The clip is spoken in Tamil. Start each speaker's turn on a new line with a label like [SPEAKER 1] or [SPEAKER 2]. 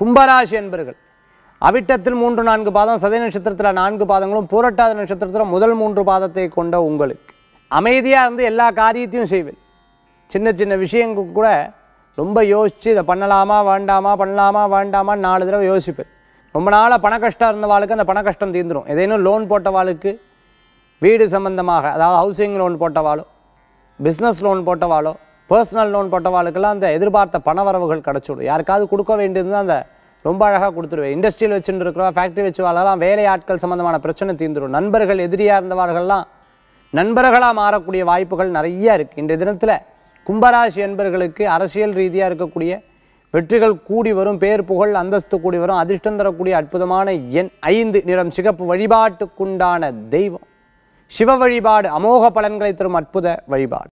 [SPEAKER 1] கும்பராசி என்பர்கள் அவிட்டத்தில் மூன்று நான்கு பாதம் சதய நட்சத்திரத்தில் நான்கு பாதங்களும் பூரட்டாத நட்சத்திரத்தில் முதல் மூன்று பாதத்தை கொண்ட உங்களுக்கு அமைதியாக இருந்து எல்லா காரியத்தையும் செய்வேன் சின்ன சின்ன விஷயங்கள் கூட ரொம்ப யோசித்து இதை பண்ணலாமா வேண்டாமா பண்ணலாமா வேண்டாமா நாலு தடவை யோசிப்பேன் ரொம்ப நாளாக பண கஷ்டம் இருந்தவாளுக்கு அந்த பண கஷ்டம் தீர்ந்துடும் ஏதேனும் லோன் போட்டவாளுக்கு வீடு சம்பந்தமாக அதாவது ஹவுசிங் லோன் போட்டவாளோ பிஸ்னஸ் லோன் போட்டவாளோ பர்சனல் லோன் போட்டவாளுக்கெல்லாம் அந்த எதிர்பார்த்த பண வரவுகள் கிடச்சிடும் யாருக்காவது கொடுக்க வேண்டியது அந்த ரொம்ப அழகாக கொடுத்துருவேன் இண்டஸ்ட்ரியில் வச்சுட்டு இருக்கிறோம் ஃபேக்ட்ரி வச்சு வாழலாம் வேலை ஆட்கள் சம்மந்தமான பிரச்சனை தீர்ந்துடும் நண்பர்கள் எதிரியாக இருந்தவர்கள்லாம் நண்பர்களாக மாறக்கூடிய வாய்ப்புகள் நிறைய இருக்குது இன்றைய தினத்தில் கும்பராசி என்பர்களுக்கு அரசியல் ரீதியாக இருக்கக்கூடிய வெற்றிகள் கூடி வரும் பேர் புகழ் அந்தஸ்து கூடி வரும் அதிர்ஷ்டம் தரக்கூடிய அற்புதமான எண் ஐந்து நிறம் சிகப்பு வழிபாட்டுக்குண்டான தெய்வம் சிவ வழிபாடு அமோக பலன்களை தரும் அற்புத வழிபாடு